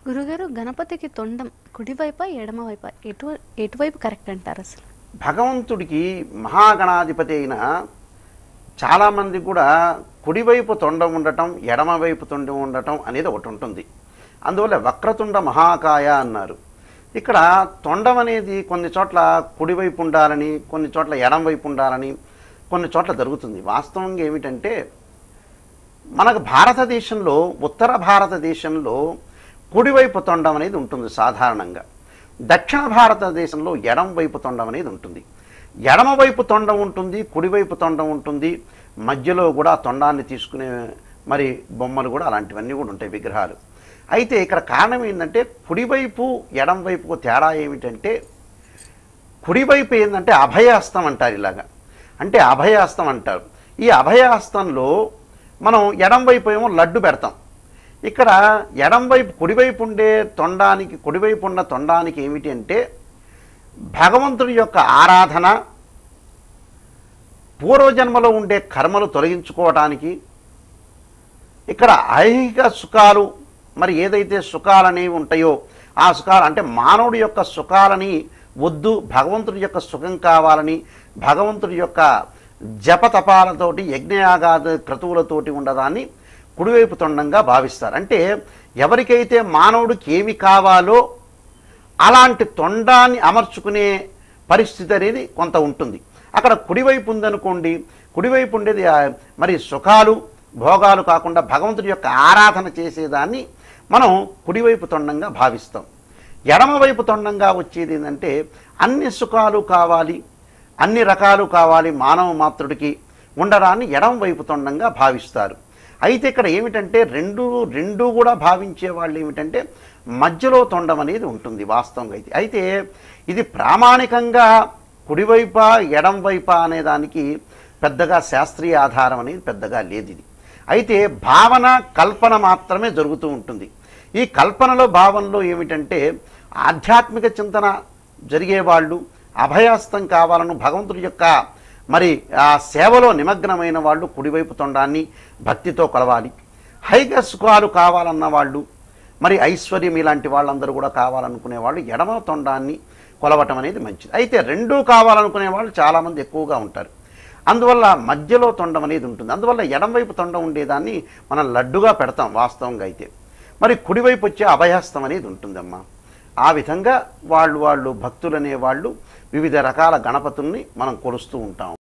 గురుగారు గణపతికి తొండం కుడివైప ఎడమవైప ఎటు ఎటువైపు కరెక్ట్ అంటారు అసలు భగవంతుడికి మహాగణాధిపతి అయిన చాలామంది కూడా కుడివైపు తొండం ఉండటం ఎడమవైపు తొండం ఉండటం అనేది ఒకటి ఉంటుంది అందువల్ల వక్రతుండ మహాకాయ అన్నారు ఇక్కడ తొండం అనేది కొన్ని చోట్ల కుడివైపు ఉండాలని కొన్ని చోట్ల ఎడంవైపు ఉండాలని కొన్ని చోట్ల జరుగుతుంది వాస్తవంగా ఏమిటంటే మనకు భారతదేశంలో ఉత్తర భారతదేశంలో కుడివైపు తొండం అనేది ఉంటుంది సాధారణంగా దక్షిణ భారతదేశంలో ఎడం వైపు తొండం అనేది ఉంటుంది ఎడమ వైపు తొండం ఉంటుంది కుడివైపు తొండం ఉంటుంది మధ్యలో కూడా తొండాన్ని తీసుకునే మరి బొమ్మలు కూడా అలాంటివన్నీ కూడా ఉంటాయి విగ్రహాలు అయితే ఇక్కడ కారణం ఏంటంటే కుడివైపు ఎడం వైపుకు తేడా ఏమిటంటే కుడివైపు ఏంటంటే అభయాస్తం అంటారు ఇలాగా అంటే అభయాస్తం అంటారు ఈ అభయాస్తంలో మనం ఎడం వైపు ఏమో లడ్డు పెడతాం ఇక్కడ ఎడం వైపు కుడివైపు ఉండే తొండానికి కుడివైపు ఉన్న తొండానికి ఏమిటి అంటే భగవంతుడి యొక్క ఆరాధన పూర్వజన్మలో ఉండే కర్మలు తొలగించుకోవటానికి ఇక్కడ ఐహిక సుఖాలు మరి ఏదైతే సుఖాలు అనేవి ఉంటాయో ఆ సుఖాలు అంటే మానవుడి యొక్క సుఖాలని వద్దు భగవంతుడి యొక్క సుఖం కావాలని భగవంతుడి యొక్క జపతపాలతోటి యజ్ఞయాగాద క్రతువులతోటి ఉండదాన్ని కుడివైపు తొండంగా భావిస్తారు అంటే ఎవరికైతే మానవుడికి ఏమి కావాలో అలాంటి తొండాన్ని అమర్చుకునే పరిస్థితి అనేది కొంత ఉంటుంది అక్కడ కుడివైపు ఉందనుకోండి కుడివైపు ఉండేది ఆ, మరి సుఖాలు భోగాలు కాకుండా భగవంతుడి యొక్క ఆరాధన చేసేదాన్ని మనం కుడివైపు తొండంగా భావిస్తాం ఎడమవైపు తొండంగా వచ్చేది ఏంటంటే అన్ని సుఖాలు కావాలి అన్ని రకాలు కావాలి మానవ మాత్రుడికి ఉండడాన్ని ఎడమ వైపు తొండంగా భావిస్తారు అయితే ఇక్కడ ఏమిటంటే రెండు రెండు కూడా భావించే వాళ్ళు ఏమిటంటే మధ్యలో తొండం అనేది ఉంటుంది వాస్తవంగా అయితే అయితే ఇది ప్రామాణికంగా కుడివైప ఎడం వైప అనే దానికి పెద్దగా శాస్త్రీయ ఆధారం అనేది పెద్దగా లేదు ఇది అయితే భావన కల్పన మాత్రమే జరుగుతూ ఉంటుంది ఈ కల్పనలో భావనలో ఏమిటంటే ఆధ్యాత్మిక చింతన జరిగేవాళ్ళు అభయాస్తం కావాలను భగవంతుడి యొక్క మరి ఆ సేవలో నిమగ్నమైన వాళ్ళు కుడివైపు తొండాన్ని భక్తితో కొలవాలి హైగా సుఖాలు కావాలన్న వాళ్ళు మరి ఐశ్వర్యం ఇలాంటి వాళ్ళందరూ కూడా కావాలనుకునే వాళ్ళు ఎడమ తొండాన్ని కొలవటం అనేది మంచిది అయితే రెండూ కావాలనుకునే వాళ్ళు చాలామంది ఎక్కువగా ఉంటారు అందువల్ల మధ్యలో తొండం అనేది ఉంటుంది అందువల్ల ఎడంవైపు తొండం ఉండేదాన్ని మనం లడ్డుగా పెడతాం వాస్తవంగా అయితే మరి కుడివైపు వచ్చే అభయహస్తం అనేది ఉంటుందమ్మా ఆ విధంగా వాళ్ళు వాళ్ళు భక్తులు అనేవాళ్ళు వివిధ రకాల గణపతుల్ని మనం కొలుస్తూ ఉంటాం